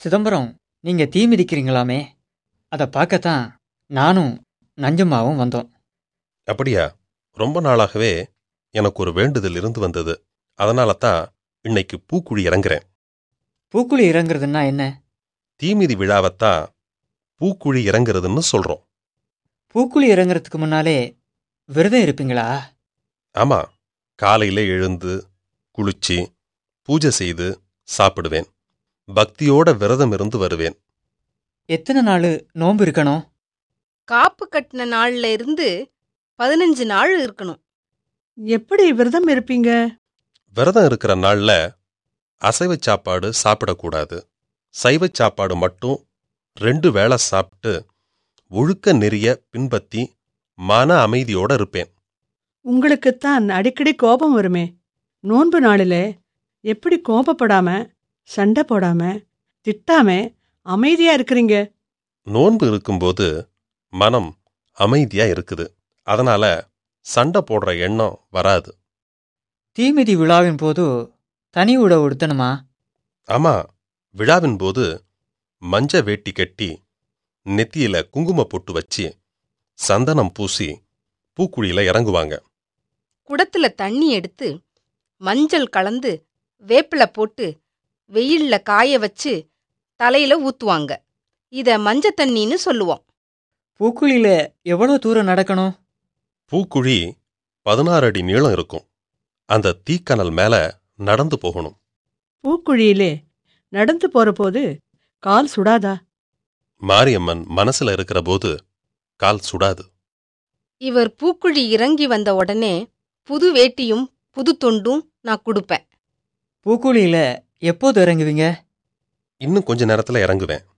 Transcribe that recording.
சிதம்பரம் நீங்க தீ மிதிக்கிறீங்களாமே அதை பார்க்கத்தான் நானும் நஞ்சம்மாவும் வந்தோம் அப்படியா ரொம்ப நாளாகவே எனக்கு ஒரு வேண்டுதல் இருந்து வந்தது அதனால தான் இன்னைக்கு பூக்குழி இறங்குறேன் பூக்குழி இறங்குறதுன்னா என்ன தீமிதி விழாவைத்தான் பூக்குழி இறங்குறதுன்னு சொல்றோம் பூக்குழி இறங்குறதுக்கு முன்னாலே விரதம் இருப்பீங்களா ஆமா காலையில எழுந்து குளிச்சு பூஜை செய்து சாப்பிடுவேன் பக்தியோட விரதம் இருந்து வருவேன் எத்தனை நாள் நோன்பு இருக்கணும் காப்பு கட்டின நாள்ல இருந்து பதினஞ்சு நாள் இருக்கணும் எப்படி விரதம் இருப்பீங்க விரதம் இருக்கிற நாள்ல அசைவ சாப்பாடு சாப்பிடக்கூடாது சைவ சாப்பாடு மட்டும் ரெண்டு வேளை சாப்பிட்டு ஒழுக்க நெறிய பின்பற்றி மன அமைதியோட இருப்பேன் உங்களுக்குத்தான் அடிக்கடி கோபம் வருமே நோன்பு நாளில எப்படி கோபப்படாம சண்டை போடாம திட்டாம அமைதியா இருக்கிறீங்க நோன்பு இருக்கும்போது மனம் அமைதியா இருக்குது அதனால சண்டை போடுற எண்ணம் வராது தீமிதி விழாவின் போது தனி உடை உடுத்தணுமா ஆமா விழாவின் போது மஞ்ச வேட்டி கட்டி நெத்தியில குங்கும பொட்டு வச்சு சந்தனம் பூசி பூக்குழியில இறங்குவாங்க குடத்துல தண்ணி எடுத்து மஞ்சள் கலந்து வேப்பில போட்டு வெயில்ல காய வச்சு தலையில ஊத்துவாங்க இத மஞ்ச தண்ணின்னு சொல்லுவோம் பூக்குழியில எவ்வளவு தூரம் நடக்கணும் பூக்குழி பதினாறு அடி நீளம் இருக்கும் அந்த தீக்கனல் மேல நடந்து போகணும் பூக்குழியிலே நடந்து போற போது கால் சுடாதா மாரியம்மன் மனசுல இருக்கிற போது கால் சுடாது இவர் பூக்குழி இறங்கி வந்த உடனே புது வேட்டியும் புது தொண்டும் நான் கொடுப்பேன் பூக்குழியில எப்போது இறங்குவீங்க இன்னும் கொஞ்ச நேரத்துல இறங்குவேன்